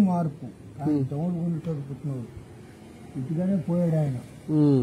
మార్పు ఆయన తమ్ముడు గుండెతోడు పుట్టినోడు ఇటుగానే పోయాడు ఆయన ఉమ్.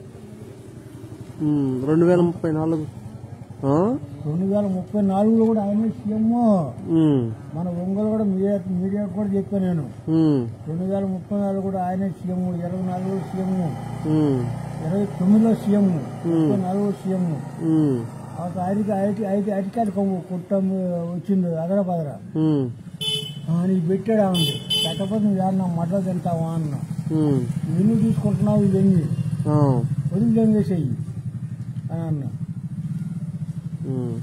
ఉమ్, రెండు వేల ముప్పై నాలుగు ఆ? రెండు వేల ముప్పై నాలుగులో కూడా ఆయన సీఎం ఉమ్, మన ఒంగోలు కూడా మీడియా మీడియాకు కూడా చెప్పాను నేను ఉమ్, రెండు వేల ముప్పై నాలుగు కూడా ఆయనే సీఎం ఇరవై నాలుగులో సీఎం ఉమ్, ఇరవై తొమ్మిదిలో సీఎం ముప్పై నాలుగులో సీఎం ఉమ్, తర్వాత ఆయనకి ఐటీ ఐటీ అధికారి కుట్టం వచ్చింది అదర బదర ఉమ్, నీకు పెట్టాడు ఆమె పెట్టకపోతే నువ్వు ఏమన్నా మడ్డ తింటావా అన్న ఉమ్, ఇవన్నీ తీసుకుంటున్నావు ఇవన్నీ ఆ, వదిలిదేం చేసేయి అని అన్న ఉమ్.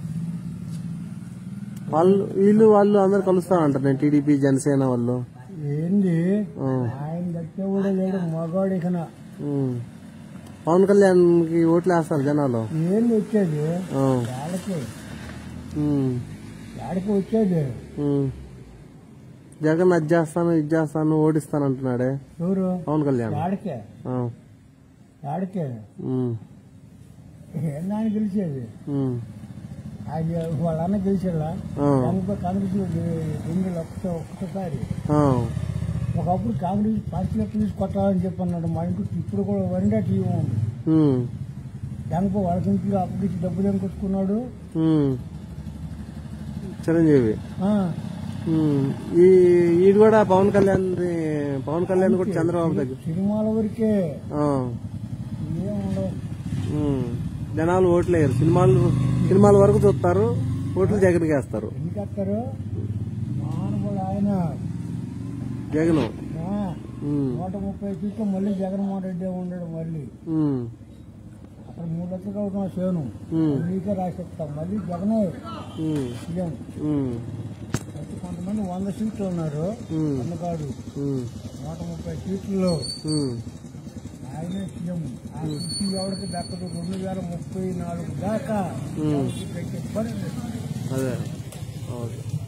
వాళ్ళు వీళ్ళు వాళ్ళు అందరు కలుస్తారంటారు నేను టీడీపీ జనసేన వాళ్ళు ఏంది ఆ, ఆయన దక్కే కూడా లేడు మగాడు ఇకన ఉమ్. పవన్ కళ్యాణ్కి ఓట్లు వేస్తారు జనాలు ఏంది వచ్చేది ఆ, వాళ్ళకి ఉమ్, వాడికి వచ్చేది ఉమ్. జగన్ అది చేస్తాను ఇది చేస్తాను ఓడిస్తాను అంటున్నాడే ఎవరు పవన్ కళ్యాణ్ వాడికే ఆ, వాడికే ఉమ్, ఏం ఆయన గెలిచేది ఉమ్, ఆయన వాళ్ళ అన్న గెలిచేలా ఆ, కాంగ్రెస్ ఎన్నికలు ఒక్కటే ఒక్కసారి ఆ, ఒకప్పుడు కాంగ్రెస్ పార్టీలో తీసి కొట్టాలని చెప్పి అన్నాడు మా ఇంటికి ఇప్పుడు కూడా వన్డే టీవీ ఉంది ఉమ్, దానిపో వాళ్ళ ఇంట్లో అప్పటికి డబ్బులు ఏం కొట్టుకున్నాడు ఉమ్. చిరంజీవి ఆ, ఉమ్, ఈ ఈడు కూడా పవన్ కళ్యాణ్ పవన్ కళ్యాణ్ కూడా చంద్రబాబు దగ్గర సినిమాల వరకే ఆ, ఏముండవు ఉమ్. జనాలు ఓట్లు వేయరు సినిమాలు సినిమాల వరకు చూస్తారు ఓట్లు జగన్కి వేస్తారు ఎందుకెత్తారు మానవుడు ఆయన జగన్ ఆ, ఉమ్, నూట ముప్పై సీట్లు మళ్ళీ జగన్మోహన్ రెడ్డి ఉండడు మళ్ళీ ఉమ్, అక్కడ మూడు లక్షలు అవుతున్నా సేను ఉమ్, నీకే రాసిస్తాం మళ్ళీ జగనే ఉమ్, సీఎం ఉమ్, అయితే కొంతమంది వంద సీట్లు ఉన్నారు ఉమ్, అన్నగాడు ఉమ్, నూట ముప్పై సీట్లలో ఉమ్. ఆయనే సీఎం ఆ కుర్చీ ఎవరికి దక్కదు రెండు వేల ముప్పై నాలుగు దాకా ఉమ్. ఎవరికి పెట్టే పని లేదు. అదే ఓకే